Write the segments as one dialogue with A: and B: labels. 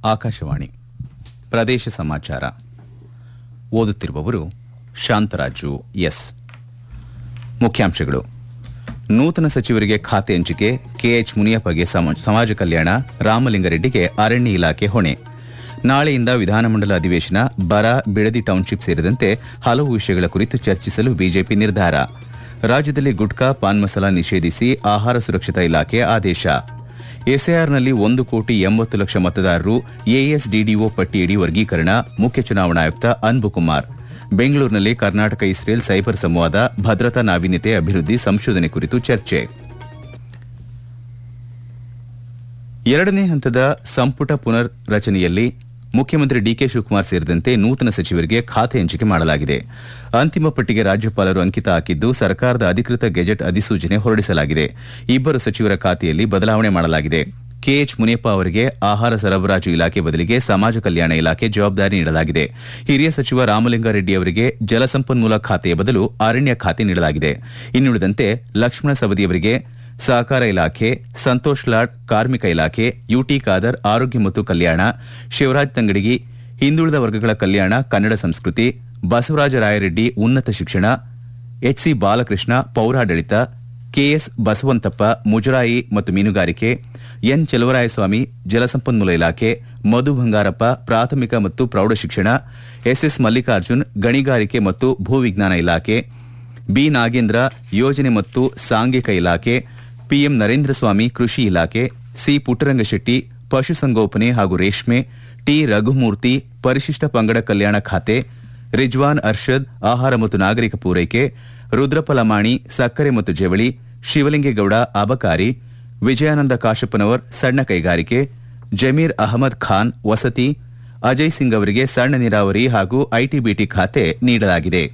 A: ಆಕಾಶವಾಣಿ ಪ್ರದೇಶ ಸಮಾಚಾರ ಓದುತ್ತಿರುವವರು ಶಾಂತರಾಜು ಎಸ್ ಮುಖ್ಯಾಂಶಗಳು ನೂತನ ಸಚಿವರಿಗೆ ಖಾತೆ ಹಂಚಿಕೆ ಕೆಎಚ್ ಮುನಿಯಪ್ಪಗೆ ಸಮ- ಸಮಾಜ ಕಲ್ಯಾಣ ರಾಮಲಿಂಗಾರೆಡ್ಡಿಗೆ ಅರಣ್ಯ ಇಲಾಖೆ ಹೊಣೆ ನಾಳೆಯಿಂದ ವಿಧಾನಮಂಡಲ ಅಧಿವೇಶನ ಬರ ಬಿಡದಿ ಟೌನ್ಶಿಪ್ ಸೇರಿದಂತೆ ಹಲವು ವಿಷಯಗಳ ಕುರಿತು ಚರ್ಚಿಸಲು ಬಿಜೆಪಿ ನಿರ್ಧಾರ ರಾಜ್ಯದಲ್ಲಿ ಗುಟ್ಕಾ ಪಾನ್ ಮಸಾಲ ನಿಷೇಧಿಸಿ ಆಹಾರ ಸುರಕ್ಷತಾ ಇಲಾಖೆ ಆದೇಶ ಎಸ್ಐಆರ್ನಲ್ಲಿ ಒಂದು ಕೋಟಿ ಎಂಬತ್ತು ಲಕ್ಷ ಮತದಾರರು ಎಎಸ್ಡಿಡಿಒ ಪಟ್ಟಿಯಡಿ ವರ್ಗೀಕರಣ ಮುಖ್ಯ ಚುನಾವಣಾ ಆಯುಕ್ತ ಅನ್ಬುಕುಮಾರ್ ಬೆಂಗಳೂರಿನಲ್ಲಿ ಕರ್ನಾಟಕ ಇಸ್ರೇಲ್ ಸೈಬರ್ ಸಂವಾದ ಭದ್ರತಾ ನಾವೀನ್ಯತೆ ಅಭಿವೃದ್ಧಿ ಸಂಶೋಧನೆ ಕುರಿತು ಚರ್ಚೆ ಎರಡನೇ ಹಂತದ ಸಂಪುಟ ಪುನರ್ ರಚನೆಯಲ್ಲಿ ಮುಖ್ಯಮಂತ್ರಿ ಡಿಕೆ ಶಿವಕುಮಾರ್ ಸೇರಿದಂತೆ ನೂತನ ಸಚಿವರಿಗೆ ಖಾತೆ ಹಂಚಿಕೆ ಮಾಡಲಾಗಿದೆ ಅಂತಿಮ ಪಟ್ಟಿಗೆ ರಾಜ್ಯಪಾಲರು ಅಂಕಿತ ಹಾಕಿದ್ದು ಸರ್ಕಾರದ ಅಧಿಕೃತ ಗೆಜೆಟ್ ಅಧಿಸೂಚನೆ ಹೊರಡಿಸಲಾಗಿದೆ ಇಬ್ಬರು ಸಚಿವರ ಖಾತೆಯಲ್ಲಿ ಬದಲಾವಣೆ ಮಾಡಲಾಗಿದೆ ಕೆಎಚ್ ಮುನಿಯಪ್ಪ ಅವರಿಗೆ ಆಹಾರ ಸರಬರಾಜು ಇಲಾಖೆ ಬದಲಿಗೆ ಸಮಾಜ ಕಲ್ಯಾಣ ಇಲಾಖೆ ಜವಾಬ್ದಾರಿ ನೀಡಲಾಗಿದೆ ಹಿರಿಯ ಸಚಿವ ರಾಮಲಿಂಗಾರೆಡ್ಡಿ ಅವರಿಗೆ ಜಲಸಂಪನ್ಮೂಲ ಖಾತೆಯ ಬದಲು ಅರಣ್ಯ ಖಾತೆ ನೀಡಲಾಗಿದೆ ಇನ್ನುಳಿದಂತೆ ಲಕ್ಷ್ಮಣ ಸವದಿಯವರಿಗೆ ಸಹಕಾರ ಇಲಾಖೆ ಸಂತೋಷ್ ಲಾಡ್ ಕಾರ್ಮಿಕ ಇಲಾಖೆ ಯುಟಿ ಖಾದರ್ ಆರೋಗ್ಯ ಮತ್ತು ಕಲ್ಯಾಣ ಶಿವರಾಜ್ ತಂಗಡಗಿ ಹಿಂದುಳಿದ ವರ್ಗಗಳ ಕಲ್ಯಾಣ ಕನ್ನಡ ಸಂಸ್ಕೃತಿ ಬಸವರಾಜ ರಾಯರೆಡ್ಡಿ ಉನ್ನತ ಶಿಕ್ಷಣ ಎಚ್ಸಿ ಬಾಲಕೃಷ್ಣ ಪೌರಾಡಳಿತ ಕೆಎಸ್ ಬಸವಂತಪ್ಪ ಮುಜರಾಯಿ ಮತ್ತು ಮೀನುಗಾರಿಕೆ ಎನ್ ಚೆಲುವರಾಯಸ್ವಾಮಿ ಜಲಸಂಪನ್ಮೂಲ ಇಲಾಖೆ ಮಧು ಬಂಗಾರಪ್ಪ ಪ್ರಾಥಮಿಕ ಮತ್ತು ಪ್ರೌಢಶಿಕ್ಷಣ ಎಸ್ಎಸ್ ಮಲ್ಲಿಕಾರ್ಜುನ್ ಗಣಿಗಾರಿಕೆ ಮತ್ತು ಭೂವಿಜ್ಞಾನ ಇಲಾಖೆ ಬಿ ನಾಗೇಂದ್ರ ಯೋಜನೆ ಮತ್ತು ಸಾಂಘಿಕ ಇಲಾಖೆ ಪಿಎಂ ನರೇಂದ್ರ ಸ್ವಾಮಿ ಕೃಷಿ ಇಲಾಖೆ ಸಿ ಪುಟ್ಟರಂಗಶೆಟ್ಟಿ ಪಶುಸಂಗೋಪನೆ ಹಾಗೂ ರೇಷ್ಮೆ ಟಿ ರಘುಮೂರ್ತಿ ಪರಿಶಿಷ್ಟ ಪಂಗಡ ಕಲ್ಯಾಣ ಖಾತೆ ರಿಜ್ವಾನ್ ಅರ್ಷದ್ ಆಹಾರ ಮತ್ತು ನಾಗರಿಕ ಪೂರೈಕೆ ರುದ್ರಪ್ಪ ಲಮಾಣಿ ಸಕ್ಕರೆ ಮತ್ತು ಜವಳಿ ಶಿವಲಿಂಗೇಗೌಡ ಅಬಕಾರಿ ವಿಜಯಾನಂದ ಕಾಶಪ್ಪನವರ್ ಸಣ್ಣ ಕೈಗಾರಿಕೆ ಜಮೀರ್ ಅಹಮದ್ ಖಾನ್ ವಸತಿ ಅಜಯ್ ಸಿಂಗ್ ಅವರಿಗೆ ಸಣ್ಣ ನೀರಾವರಿ ಹಾಗೂ ಐಟಿಬಿಟಿ ಖಾತೆ ನೀಡಲಾಗಿದೆ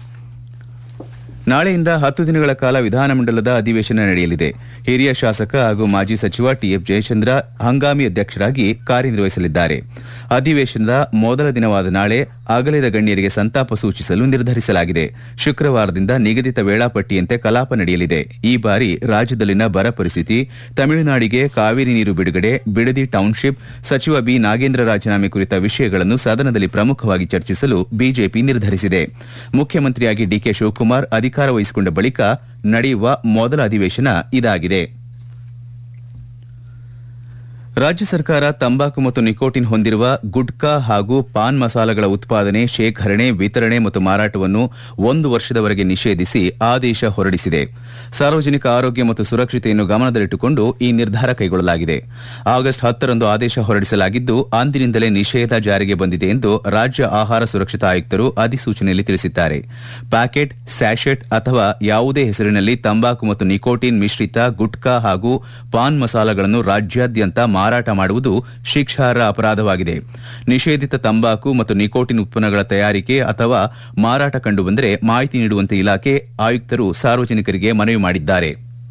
A: ನಾಳೆಯಿಂದ ಹತ್ತು ದಿನಗಳ ಕಾಲ ವಿಧಾನಮಂಡಲದ ಅಧಿವೇಶನ ನಡೆಯಲಿದೆ ಹಿರಿಯ ಶಾಸಕ ಹಾಗೂ ಮಾಜಿ ಸಚಿವ ಟಿಎಫ್ ಜಯಚಂದ್ರ ಹಂಗಾಮಿ ಅಧ್ಯಕ್ಷರಾಗಿ ಕಾರ್ಯನಿರ್ವಹಿಸಲಿದ್ದಾರೆ ಅಧಿವೇಶನದ ಮೊದಲ ದಿನವಾದ ನಾಳೆ ಅಗಲಿದ ಗಣ್ಯರಿಗೆ ಸಂತಾಪ ಸೂಚಿಸಲು ನಿರ್ಧರಿಸಲಾಗಿದೆ ಶುಕ್ರವಾರದಿಂದ ನಿಗದಿತ ವೇಳಾಪಟ್ಟಿಯಂತೆ ಕಲಾಪ ನಡೆಯಲಿದೆ ಈ ಬಾರಿ ರಾಜ್ಯದಲ್ಲಿನ ಬರ ಪರಿಸ್ಥಿತಿ ತಮಿಳುನಾಡಿಗೆ ಕಾವೇರಿ ನೀರು ಬಿಡುಗಡೆ ಬಿಡದಿ ಟೌನ್ಶಿಪ್ ಸಚಿವ ಬಿ ನಾಗೇಂದ್ರ ರಾಜೀನಾಮೆ ಕುರಿತ ವಿಷಯಗಳನ್ನು ಸದನದಲ್ಲಿ ಪ್ರಮುಖವಾಗಿ ಚರ್ಚಿಸಲು ಬಿಜೆಪಿ ನಿರ್ಧರಿಸಿದೆ ಮುಖ್ಯಮಂತ್ರಿಯಾಗಿ ಡಿಕೆ ಶಿವಕುಮಾರ್ ಅಧಿಕಾರ ವಹಿಸಿಕೊಂಡ ಬಳಿಕ ನಡೆಯುವ ಮೊದಲ ಅಧಿವೇಶನ ಇದಾಗಿದೆ ರಾಜ್ಯ ಸರ್ಕಾರ ತಂಬಾಕು ಮತ್ತು ನಿಕೋಟಿನ್ ಹೊಂದಿರುವ ಗುಟ್ಕಾ ಹಾಗೂ ಪಾನ್ ಮಸಾಲಗಳ ಉತ್ಪಾದನೆ ಶೇಖರಣೆ ವಿತರಣೆ ಮತ್ತು ಮಾರಾಟವನ್ನು ಒಂದು ವರ್ಷದವರೆಗೆ ನಿಷೇಧಿಸಿ ಆದೇಶ ಹೊರಡಿಸಿದೆ ಸಾರ್ವಜನಿಕ ಆರೋಗ್ಯ ಮತ್ತು ಸುರಕ್ಷತೆಯನ್ನು ಗಮನದಲ್ಲಿಟ್ಟುಕೊಂಡು ಈ ನಿರ್ಧಾರ ಕೈಗೊಳ್ಳಲಾಗಿದೆ ಆಗಸ್ಟ್ ಹತ್ತರಂದು ಆದೇಶ ಹೊರಡಿಸಲಾಗಿದ್ದು ಅಂದಿನಿಂದಲೇ ನಿಷೇಧ ಜಾರಿಗೆ ಬಂದಿದೆ ಎಂದು ರಾಜ್ಯ ಆಹಾರ ಸುರಕ್ಷತಾ ಆಯುಕ್ತರು ಅಧಿಸೂಚನೆಯಲ್ಲಿ ತಿಳಿಸಿದ್ದಾರೆ ಪ್ಯಾಕೆಟ್ ಸ್ಯಾಶೆಟ್ ಅಥವಾ ಯಾವುದೇ ಹೆಸರಿನಲ್ಲಿ ತಂಬಾಕು ಮತ್ತು ನಿಕೋಟಿನ್ ಮಿಶ್ರಿತ ಗುಟ್ಕಾ ಹಾಗೂ ಪಾನ್ ಮಸಾಲಗಳನ್ನು ರಾಜ್ಯಾದ್ಯಂತ ಮಾರಾಟ ಮಾಡುವುದು ಶಿಕ್ಷಾರ್ಹ ಅಪರಾಧವಾಗಿದೆ ನಿಷೇಧಿತ ತಂಬಾಕು ಮತ್ತು ನಿಕೋಟಿನ್ ಉತ್ಪನ್ನಗಳ ತಯಾರಿಕೆ ಅಥವಾ ಮಾರಾಟ ಕಂಡುಬಂದರೆ ಮಾಹಿತಿ ನೀಡುವಂತೆ ಇಲಾಖೆ ಆಯುಕ್ತರು ಸಾರ್ವಜನಿಕರಿಗೆ ಮನವಿ ಮಾಡಿದ್ದಾರೆ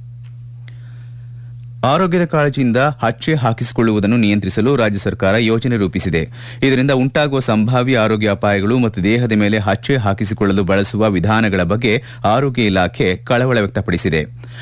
A: ಆರೋಗ್ಯದ ಕಾಳಜಿಯಿಂದ ಹಚ್ಚೆ ಹಾಕಿಸಿಕೊಳ್ಳುವುದನ್ನು ನಿಯಂತ್ರಿಸಲು ರಾಜ್ಯ ಸರ್ಕಾರ ಯೋಜನೆ ರೂಪಿಸಿದೆ ಇದರಿಂದ ಉಂಟಾಗುವ ಸಂಭಾವ್ಯ ಆರೋಗ್ಯ ಅಪಾಯಗಳು ಮತ್ತು ದೇಹದ ಮೇಲೆ ಹಚ್ಚೆ ಹಾಕಿಸಿಕೊಳ್ಳಲು ಬಳಸುವ ವಿಧಾನಗಳ ಬಗ್ಗೆ ಆರೋಗ್ಯ ಇಲಾಖೆ ಕಳವಳ ವ್ಯಕ್ತಪಡಿಸಿದೆ